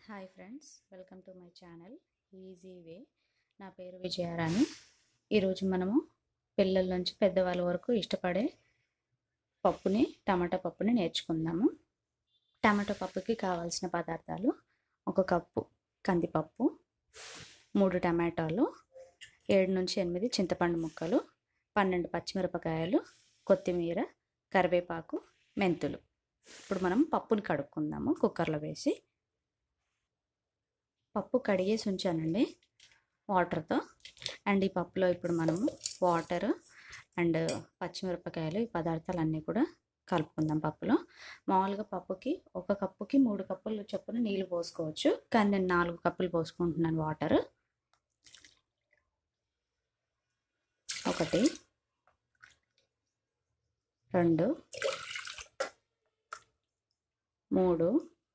hi friends welcome to my channel easy way నా పేరు విజయారాణి ఈరోజు మనము పిల్లల నుంచి పెద్దవాళ్ళ వరకు ఇష్టపడే పప్పుని టమాటా పప్పుని నేర్చుకుందాము టమాటా పప్పుకి కావాల్సిన పదార్థాలు ఒక కప్పు కందిపప్పు మూడు టమాటాలు ఏడు నుంచి ఎనిమిది చింతపండు ముక్కలు పన్నెండు పచ్చిమిరపకాయలు కొత్తిమీర కరివేపాకు మెంతులు ఇప్పుడు మనం పప్పుని కడుక్కుందాము కుక్కర్లో వేసి పప్పు కడిగేసి ఉంచానండి వాటర్తో అండ్ ఈ పప్పులో ఇప్పుడు మనము వాటర్ అండ్ పచ్చిమిరపకాయలు ఈ పదార్థాలన్నీ కూడా కలుపుకుందాం పప్పులో మామూలుగా పప్పుకి ఒక కప్పుకి మూడు కప్పులు చొప్పున నీళ్ళు పోసుకోవచ్చు కానీ నేను నాలుగు కప్పులు పోసుకుంటున్నాను వాటర్ ఒకటి రెండు మూడు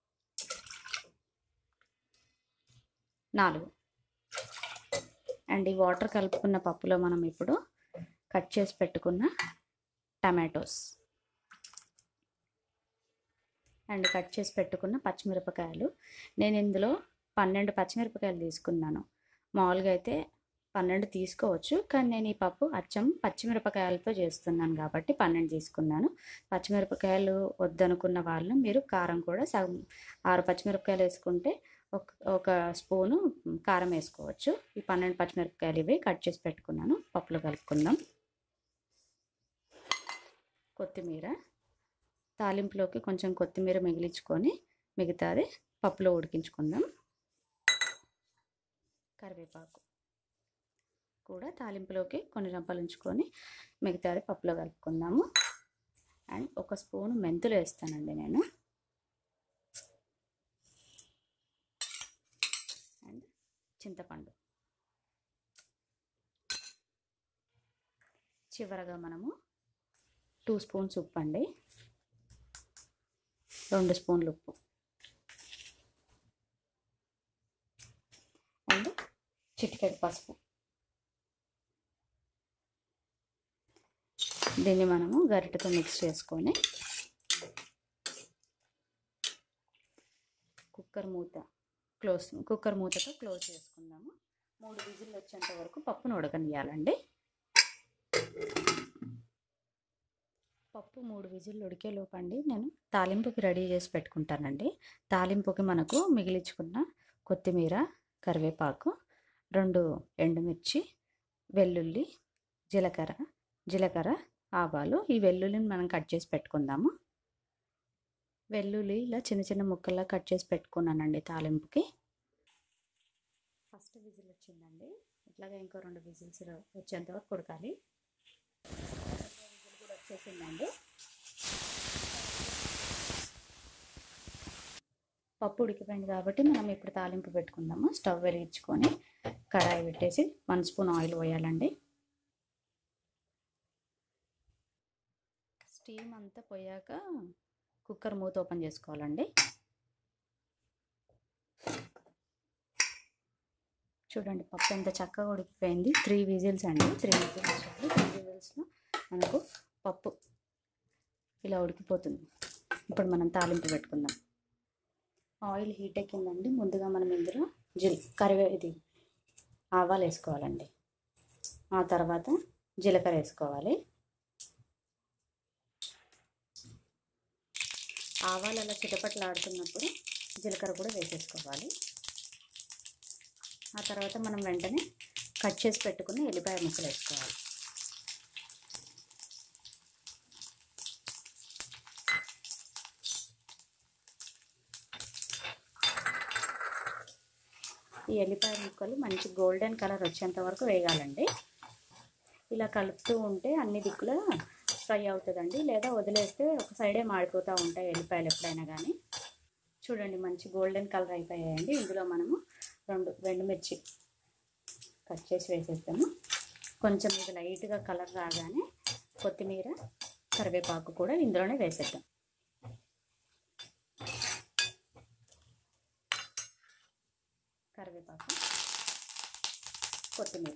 నాలుగు అండ్ ఈ వాటర్ కలుపుకున్న పప్పులో మనం ఇప్పుడు కట్ చేసి పెట్టుకున్న టమాటోస్ అండ్ కట్ చేసి పెట్టుకున్న పచ్చిమిరపకాయలు నేను ఇందులో పన్నెండు పచ్చిమిరపకాయలు తీసుకున్నాను మామూలుగా అయితే పన్నెండు తీసుకోవచ్చు కానీ నేను ఈ పప్పు అచ్చం పచ్చిమిరపకాయలతో చేస్తున్నాను కాబట్టి పన్నెండు తీసుకున్నాను పచ్చిమిరపకాయలు వద్దనుకున్న వాళ్ళు మీరు కారం కూడా సగం ఆరు పచ్చిమిరపకాయలు వేసుకుంటే ఒక ఒక స్పూను కారం వేసుకోవచ్చు ఈ పన్నెండు పచ్చిమిరపకాయలు ఇవి కట్ చేసి పెట్టుకున్నాను పప్పులో కలుపుకుందాం కొత్తిమీర తాలింపులోకి కొంచెం కొత్తిమీర మిగిలించుకొని మిగతాది పప్పులో ఉడికించుకుందాం కరివేపాకు కూడా తాలింపులోకి కొన్ని రంపలు ఉంచుకొని మిగతాది పప్పులో కలుపుకుందాము అండ్ ఒక స్పూన్ మెంతులు వేస్తానండి నేను అండ్ చింతపండు చివరగా మనము టూ స్పూన్స్ ఉప్పు అండి రెండు స్పూన్లు ఉప్పు అండ్ చిటికెడు పసుపు దీన్ని మనము గరిటెతో మిక్స్ చేసుకొని కుక్కర్ మూత క్లోజ్ కుక్కర్ మూతతో క్లోజ్ చేసుకుందాము మూడు విజిల్ వచ్చేంత వరకు పప్పును ఉడకనియాలండి పప్పు మూడు విజిల్లు ఉడికే లోపండి నేను తాలింపుకి రెడీ చేసి పెట్టుకుంటానండి తాలింపుకి మనకు మిగిలించుకున్న కొత్తిమీర కరివేపాకు రెండు ఎండుమిర్చి వెల్లుల్లి జీలకర్ర జీలకర్ర ఆవాలు ఈ వెల్లుల్లిని మనం కట్ చేసి పెట్టుకుందాము వెల్లుల్లి ఇలా చిన్న చిన్న ముక్కల్లా కట్ చేసి పెట్టుకున్నానండి తాలింపుకి ఫస్ట్ విజిల్ వచ్చిందండి ఇట్లాగే ఇంకో రెండు విజిల్స్ వచ్చేంత వరకు ఉడకాలి విజిల్ కూడా వచ్చేసిందండి పప్పు ఉడికిపోయింది కాబట్టి మనం ఇప్పుడు తాలింపు పెట్టుకుందాము స్టవ్ వెలిగించుకొని కడాయి పెట్టేసి వన్ స్పూన్ ఆయిల్ పోయాలండి స్టీమ్ అంతా పోయాక కుక్కర్ మూత ఓపెన్ చేసుకోవాలండి చూడండి పప్పు ఎంత చక్కగా ఉడికిపోయింది త్రీ విజిల్స్ అండి త్రీ విజిల్స్ త్రీ విజిల్స్లో మనకు పప్పు ఇలా ఉడికిపోతుంది ఇప్పుడు మనం తాలింపు పెట్టుకుందాం ఆయిల్ హీట్ ఎక్కిందండి ముందుగా మనం ఇందులో జిల్ కరివే ఇది ఆవాలు వేసుకోవాలండి ఆ తర్వాత జీలకర్ర వేసుకోవాలి ఆవాలు అలా చిటపట్లు ఆడుతున్నప్పుడు జీలకర్ర కూడా వేసేసుకోవాలి ఆ తర్వాత మనం వెంటనే కట్ చేసి పెట్టుకుని ఎల్లిపాయ ముక్కలు వేసుకోవాలి ఈ ఎల్లిపాయ ముక్కలు మంచి గోల్డెన్ కలర్ వచ్చేంత వరకు వేగాలండి ఇలా కలుపుతూ ఉంటే అన్ని దిక్కులా ఫ్రై అవుతుందండి లేదా వదిలేస్తే ఒక సైడే మాడిపోతూ ఉంటాయి ఎల్లిపాయలు ఎప్పుడైనా కానీ చూడండి మంచి గోల్డెన్ కలర్ అయిపోయాయండి ఇందులో మనము రెండు మిర్చి కట్ చేసి వేసేస్తాము కొంచెం ఇది లైట్గా కలర్ రాగానే కొత్తిమీర కరివేపాకు కూడా ఇందులోనే వేసేద్దాం కరివేపాకు కొత్తిమీర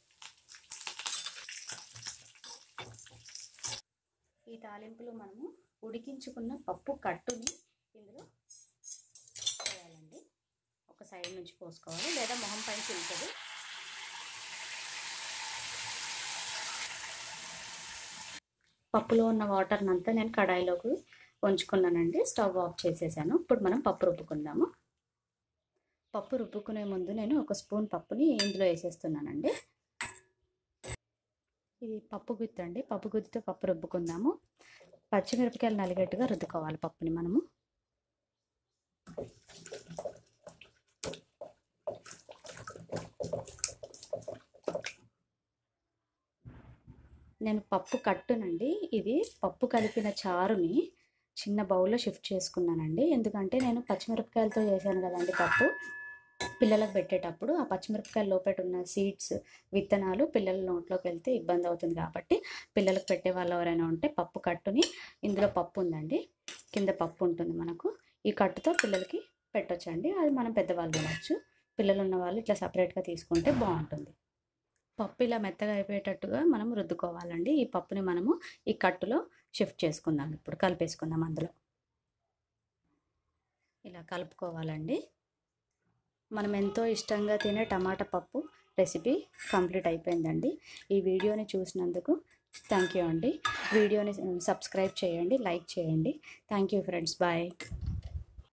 ఈ తాలింపులో మనము ఉడికించుకున్న పప్పు కట్టుని ఇందులో వేయాలండి సైడ్ నుంచి పోసుకోవాలి లేదా మొహం పైన చిలుతుంది పప్పులో ఉన్న వాటర్ని అంతా నేను కడాయిలోకి ఉంచుకున్నానండి స్టవ్ ఆఫ్ చేసేసాను ఇప్పుడు మనం పప్పు రుబ్బుకుందాము పప్పు రుబ్బుకునే ముందు నేను ఒక స్పూన్ పప్పుని ఇందులో వేసేస్తున్నానండి ఇది పప్పు గుత్తి అండి పప్పు గుత్తితో పప్పు రుబ్బుకుందాము పచ్చిమిరపకాయలు నలిగట్టుగా రుద్దుకోవాలి పప్పుని మనము నేను పప్పు కట్టునండి ఇది పప్పు కలిపిన చారుని చిన్న బౌల్లో షిఫ్ట్ చేసుకున్నానండి ఎందుకంటే నేను పచ్చిమిరపకాయలతో చేశాను కదండి పప్పు పిల్లలకు పెట్టేటప్పుడు ఆ పచ్చిమిరపకాయల లోపల ఉన్న సీడ్స్ విత్తనాలు పిల్లల నోట్లోకి వెళ్తే ఇబ్బంది అవుతుంది కాబట్టి పిల్లలకు పెట్టే వాళ్ళు ఎవరైనా ఉంటే పప్పు కట్టుని ఇందులో పప్పు ఉందండి కింద పప్పు ఉంటుంది మనకు ఈ కట్టుతో పిల్లలకి పెట్టొచ్చండి అది మనం పెద్దవాళ్ళు తినచ్చు పిల్లలు ఉన్న వాళ్ళు ఇట్లా సపరేట్గా తీసుకుంటే బాగుంటుంది పప్పు ఇలా మెత్తగా అయిపోయేటట్టుగా మనం రుద్దుకోవాలండి ఈ పప్పుని మనము ఈ కట్టులో షిఫ్ట్ చేసుకుందాం ఇప్పుడు కలిపేసుకుందాం అందులో ఇలా కలుపుకోవాలండి మనం ఎంతో ఇష్టంగా తినే టమాటా పప్పు రెసిపీ కంప్లీట్ అయిపోయిందండి ఈ వీడియోని చూసినందుకు థ్యాంక్ యూ అండి వీడియోని సబ్స్క్రైబ్ చేయండి లైక్ చేయండి థ్యాంక్ యూ ఫ్రెండ్స్ బాయ్